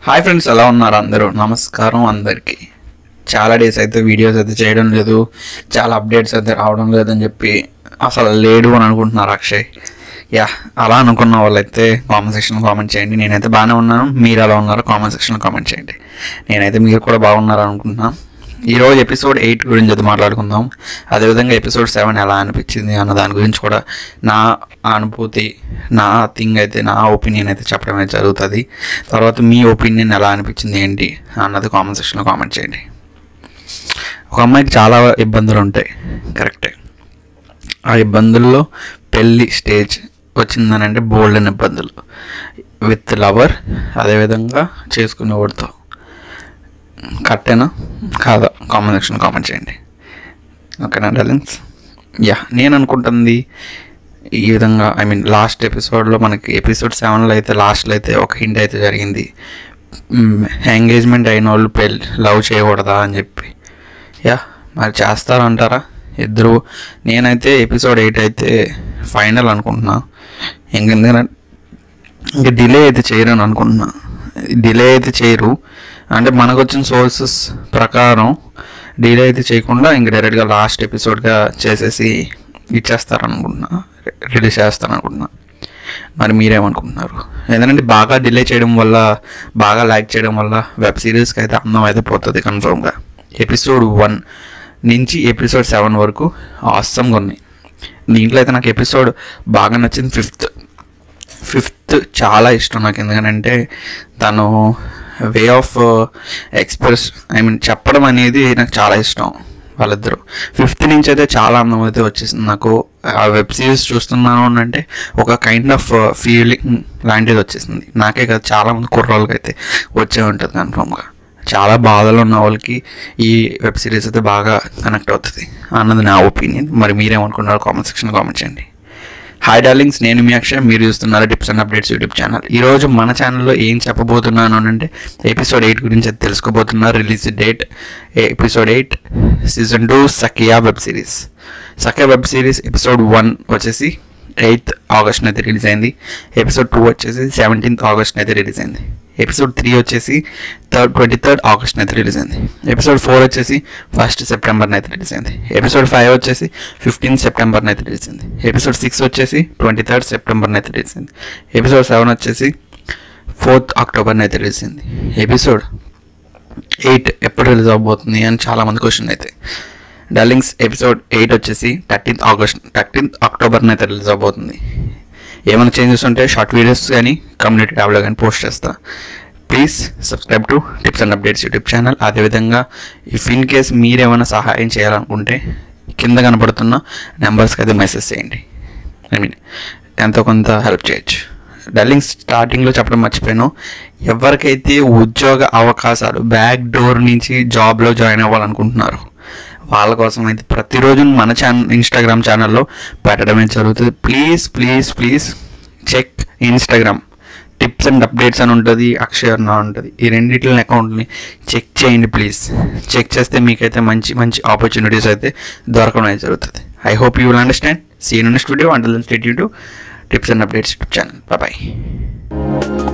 hi friends ఎలా ఉన్నారు అందరూ నమస్కారం అందరికీ చాలా డేస్ అయితే వీడియోస్ అయితే చేయడం లేదు చాలా అప్డేట్స్ అయితే రావడం లేదని చెప్పి అసలు లేడు అని అనుకుంటున్నారు అక్షయ్ యా అలా అనుకున్న వాళ్ళైతే కామెంట్ సెక్షన్లో కామెంట్ చేయండి నేనైతే బాగానే ఉన్నాను మీరు ఎలా ఉన్నారో కామెంట్ సెక్షన్లో కామెంట్ చేయండి నేనైతే మీరు కూడా బాగున్నారు అనుకుంటున్నాను ఈరోజు ఎపిసోడ్ ఎయిట్ గురించి అయితే మాట్లాడుకుందాం అదేవిధంగా ఎపిసోడ్ సెవెన్ ఎలా అనిపించింది అన్న దాని గురించి కూడా నా అనుభూతి నా థింగ్ అయితే నా ఒపీనియన్ అయితే చెప్పడం అయితే జరుగుతుంది తర్వాత మీ ఒపీనియన్ ఎలా అనిపించింది ఏంటి అన్నది కామెంట్ సెక్షన్లో కామెంట్ చేయండి ఒక అమ్మాయికి చాలా ఇబ్బందులు ఉంటాయి కరెక్టే ఆ ఇబ్బందుల్లో పెళ్ళి స్టేజ్ వచ్చిందని అంటే బోల్డ్ అని ఇబ్బందులు విత్ లవర్ అదేవిధంగా చేసుకునేవాడితో కట్టేనా కాదా కామెంట్ సెక్షన్ కామెంట్ చేయండి ఓకేనా డార్లింగ్స్ యా నేను అనుకుంటుంది ఈ విధంగా ఐ మీన్ లాస్ట్ ఎపిసోడ్లో మనకి ఎపిసోడ్ సెవెన్లో అయితే లాస్ట్లో అయితే ఒక హింట్ అయితే జరిగింది ఎంగేజ్మెంట్ అయిన వాళ్ళు పెళ్ళి లవ్ చేయకూడదా అని చెప్పి యా మరి చేస్తారంటారా ఇద్దరు నేనైతే ఎపిసోడ్ ఎయిట్ అయితే ఫైనల్ అనుకుంటున్నా ఎందుకంటే ఇంకా డిలే అయితే చేయరు అని అనుకుంటున్నా డిలే అయితే చేయరు అంటే మనకు వచ్చిన సోర్సెస్ ప్రకారం డిలే అయితే చేయకుండా ఇంక డైరెక్ట్గా లాస్ట్ ఎపిసోడ్గా చేసేసి ఇచ్చేస్తారనుకుంటున్నా రిలీజ్ చేస్తారనుకుంటున్నా మరి మీరేమనుకుంటున్నారు ఎందుకంటే బాగా డిలే చేయడం వల్ల బాగా లైక్ చేయడం వల్ల వెబ్ సిరీస్కి అయితే అందం అయితే పోతుంది కన్ఫర్మ్గా ఎపిసోడ్ వన్ నుంచి ఎపిసోడ్ సెవెన్ వరకు ఆసమ్గా ఉన్నాయి దీంట్లో అయితే నాకు ఎపిసోడ్ బాగా నచ్చింది ఫిఫ్త్ ఫిఫ్త్ చాలా ఇష్టం నాకు ఎందుకంటే తను way of express I mean చెప్పడం అనేది నాకు చాలా ఇష్టం వాళ్ళిద్దరు ఫిఫ్త్ నుంచి అయితే చాలా అందం అయితే వచ్చేసింది నాకు ఆ వెబ్ సిరీస్ చూస్తున్నాను అని అంటే ఒక కైండ్ ఆఫ్ ఫీలింగ్ లాంటిది వచ్చేసింది నాకే కాదు చాలా మంది కుర్రోళ్ళకి అయితే వచ్చే ఉంటుంది కన్ఫామ్గా చాలా బాధలు ఉన్న వాళ్ళకి ఈ వెబ్ సిరీస్ అయితే బాగా కనెక్ట్ అవుతుంది అన్నది నా ఒపీనియన్ మరి మీరేమనుకున్నారో కామెంట్ సెక్షన్ కామెంట్ చేయండి హాయ్ డార్లింగ్స్ నేను మీ అక్షయ్ మీరు చూస్తున్నారు tips and updates YouTube channel ఈ రోజు మన ఛానల్లో ఏం చెప్పబోతున్నాను అని అంటే ఎపిసోడ్ ఎయిట్ గురించి అయితే తెలుసుకోబోతున్నారు release date episode eight season two సకియా వెబ్ సిరీస్ సకియా వెబ్ సిరీస్ ఎపిసోడ్ వన్ వచ్చేసి ఎయిత్ ఆగస్ట్ అయితే రిలీజ్ అయింది ఎపిసోడ్ టూ వచ్చేసి సెవెంటీన్త్ ఆగస్ట్ అయితే రిలీజ్ అయింది ఎపిసోడ్ త్రీ వచ్చేసి థర్డ్ ట్వంటీ థర్డ్ ఆగస్ట్ అయితే రిలీజ్ అయింది ఎపిసోడ్ ఫోర్ వచ్చేసి ఫస్ట్ సెప్టెంబర్ అయితే రిలీజ్ అయింది ఎపిసోడ్ ఫైవ్ వచ్చేసి ఫిఫ్టీన్త్ సెప్టెంబర్ అయితే రిలీజ్ అయింది ఎపిసోడ్ సిక్స్ వచ్చేసి ట్వంటీ థర్డ్ సెప్టెంబర్ అయితే రిలీజ్ అయింది ఎపిసోడ్ సెవెన్ వచ్చేసి ఫోర్త్ అక్టోబర్ అయితే రిలీజ్ అయింది ఎపిసోడ్ ఎయిట్ ఎప్పుడు రిలీజ్ అవబోతుంది అని చాలా మంది క్వశ్చన్ అయితే డార్లింగ్స్ ఎపిసోడ్ ఎయిట్ వచ్చేసి థర్టీన్త్ ఆగస్ట్ థర్టీన్త్ అక్టోబర్ అయితే రిలీజ్ అవబోతుంది ఏమైనా చేంజెస్ ఉంటే షార్ట్ వీడియోస్ కానీ కమ్యూనిటీ ట్యాబ్లో కానీ పోస్ట్ చేస్తా please subscribe to tips and updates YouTube channel అదేవిధంగా ఇఫ్ ఇన్ కేస్ మీరేమైనా సహాయం చేయాలనుకుంటే కింద కనపడుతున్న నెంబర్స్కి అయితే మెసేజ్ చేయండి ఐ మీన్ ఎంతో కొంత హెల్ప్ చేయొచ్చు డల్లింగ్ స్టార్టింగ్లో చెప్పడం మర్చిపోయాను ఎవరికైతే ఉద్యోగ అవకాశాలు బ్యాక్ డోర్ నుంచి జాబ్లో జాయిన్ అవ్వాలనుకుంటున్నారు వాళ్ళ కోసం అయితే ప్రతిరోజు మన ఛానల్ ఇన్స్టాగ్రామ్ ఛానల్లో పెట్టడమే జరుగుతుంది please please please check Instagram tips and updates అని ఉంటుంది అక్షయ్ అన్న ఉంటుంది ఈ రెండింటి అకౌంట్ని చెక్ చేయండి ప్లీజ్ చెక్ చేస్తే మీకైతే మంచి మంచి ఆపర్చునిటీస్ అయితే దొరకడం అయితే జరుగుతుంది I hope you will understand see in next video until stay యూ to tips and updates YouTube channel bye